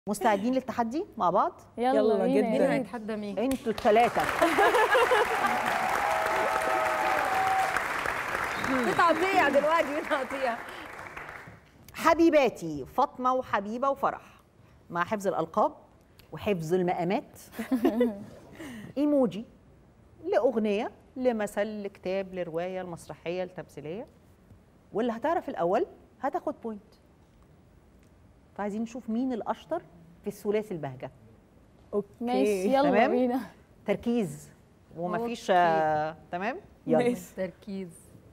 مستعدين للتحدي مع بعض يلا, يلا بينا جداً. يا ريت. هيتحدى مين؟ انتوا الثلاثه بتقطيع دلوقتي بتقطيع حبيباتي فاطمه وحبيبه وفرح مع حفظ الالقاب وحفظ المقامات ايموجي لاغنيه لمثل لكتاب لروايه لمسرحيه لتمثيليه واللي هتعرف الاول هتاخد بوينت فعايزين نشوف مين الاشطر في الثلاثي البهجه اوكي ماشي يلا تمام؟ بينا تركيز ومفيش أوكي. آه، تمام يلا ماشي. تركيز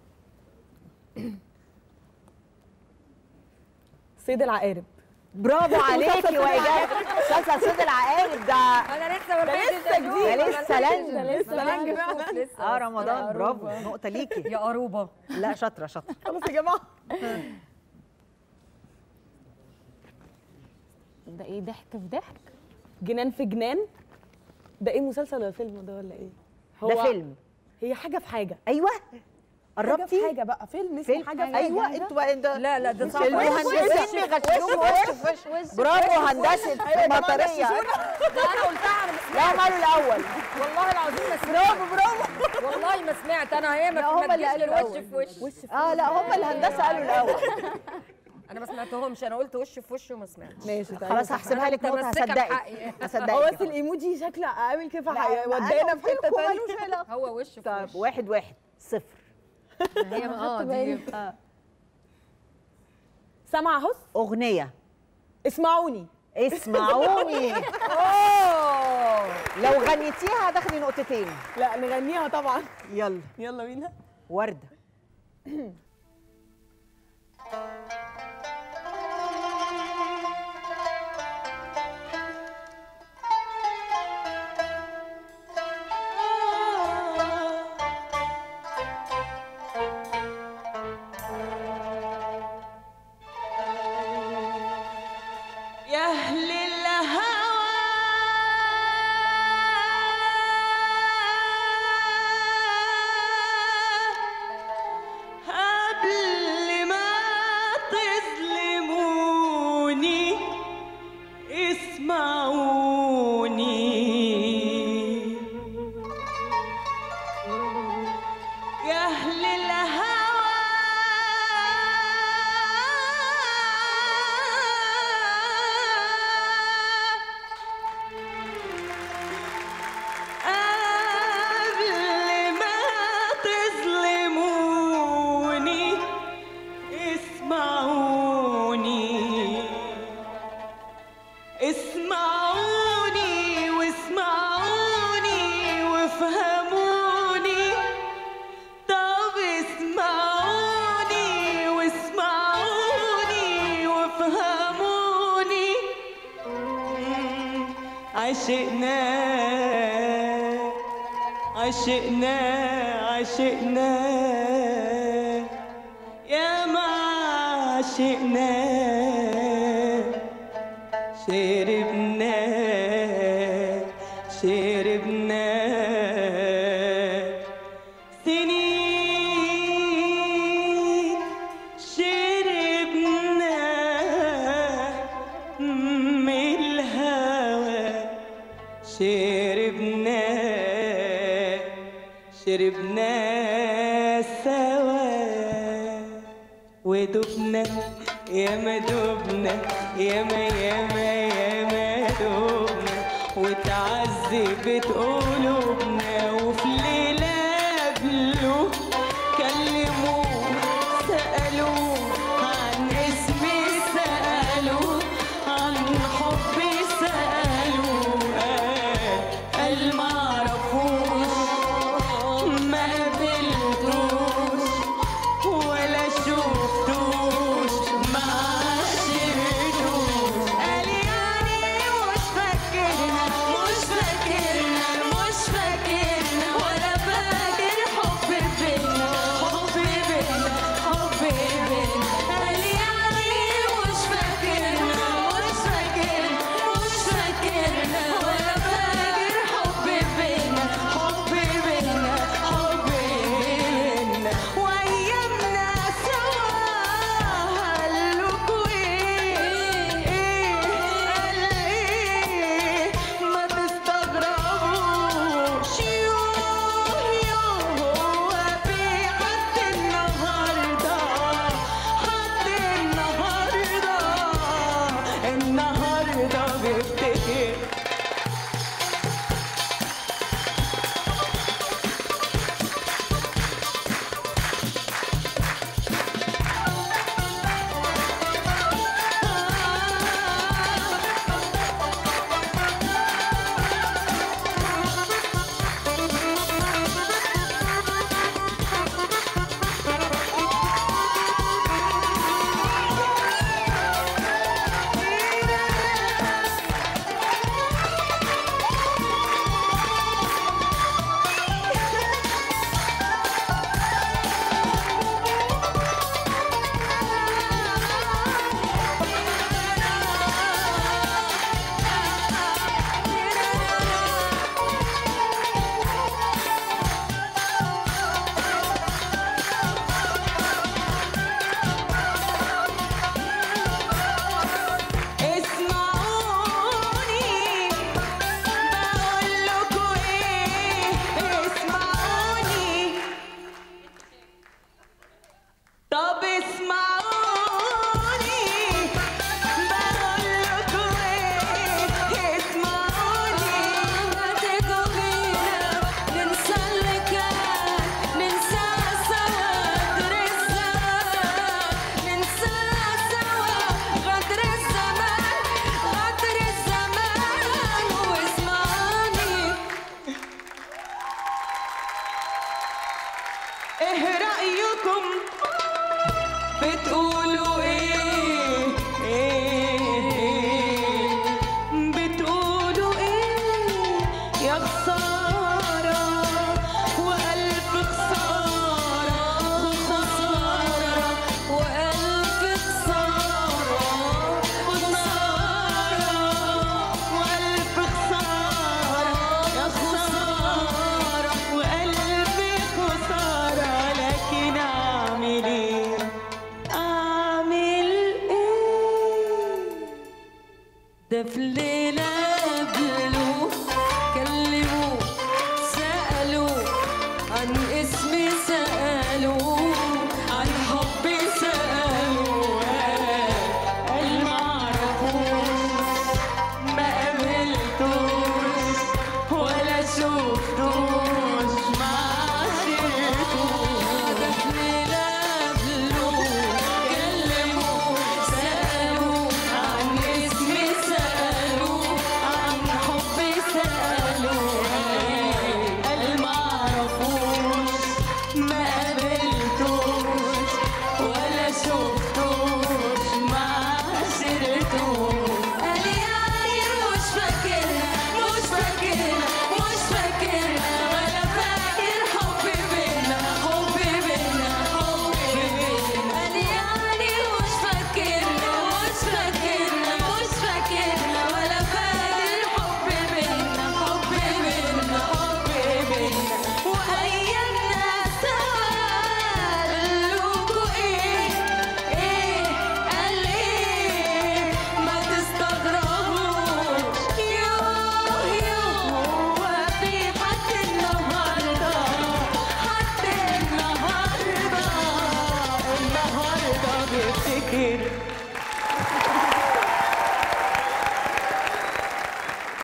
صيد العقارب برافو عليكي واجابه مسلسل صيد العقارب ده انا لسه ما لسه جديد. ده لسه لنج. ده لسه لنج لنج. فوق لسه اه رمضان يا برافو قروبة. نقطه ليكي يا قروبه لا شاطره شاطره خلاص يا جماعه ده ايه ضحك في ضحك جنان في جنان ده ايه مسلسل ولا فيلم ده ولا ايه ده فيلم هي حاجه في حاجه ايوه حاجه في قربتي حاجه بقى فيلم اسمه فيلم حاجه في ايوه حاجة. انتوا بقى ده لا لا ده صعب المهندسين بيغششوهم وش برافو هندسه مطريه ده انا قلتها انا ما لا ماله الاول والله العظيم ما سمعت برافو برافو والله ما سمعت انا هي ما لا، هم ما اللي تجيش قالوا غير وش الأول. في وش وش في اه لا هم الهندسه قالوا الاول انا ما سمعتهمش انا قلت وش في وش وما سمعتش ماشي طيب خلاص هحسبها لك نقطه متمسكة هصدقك بحقي. هو هصدقك بس الايموجي شكله عامل كده لا، أنا ودانا قلت في حته لكم تانيه ملوش علاقة. هو وش في طيب وش واحد واحد صفر هي اه دي سامعه هس اغنيه اسمعوني اسمعوني اوه لو غنيتيها هتاخدي نقطتين لا نغنيها طبعا يلا يلا بينا ورده يا اهل الهوى قبل ما تظلموني اسمعوني يا أهل الهوى قبل ما تظلموني اسمعوني اسمعوني واسمعوني وافهموني طب اسمعوني واسمعوني وافهموني مم، عشقنا عشقنا عشقنا يا ما عشقنا شربنا شربنا سنين شربنا من الهوى شربنا شربنا سوا ودبنا يا ما دبنا يا ما يا ما يا ما دبنا وتعذبت قلوبنا وفي ليلة قبله كلموه سألوه عن اسمي سألوه عن حبي سألوه قال قال معرفوش ما قابلتوش ولا شفتوش ما عشرتوش قال يعني مش فاكرنا مش فاكرنا مش فاكرنا النهارده بيفتكر اسمعوني بقول لكم ايه اسمعوني طب اسمعوني بقول لكم ايه اسمعوني هتيجوا بينا ننسى اللي كان ننسى سوا غدر الزمان ننسى سوا غدر الزمان غدر الزمان واسمعوني ايه رأيكم بتقولوا ايه ايه بتقولوا ايه يا خسارة وألف خسارة خسارة وألف خسارة خسارة وألف خسارة يا خسارة وألف خسارة لكن أعمل إيه أعمل إيه ده في ليلة قبل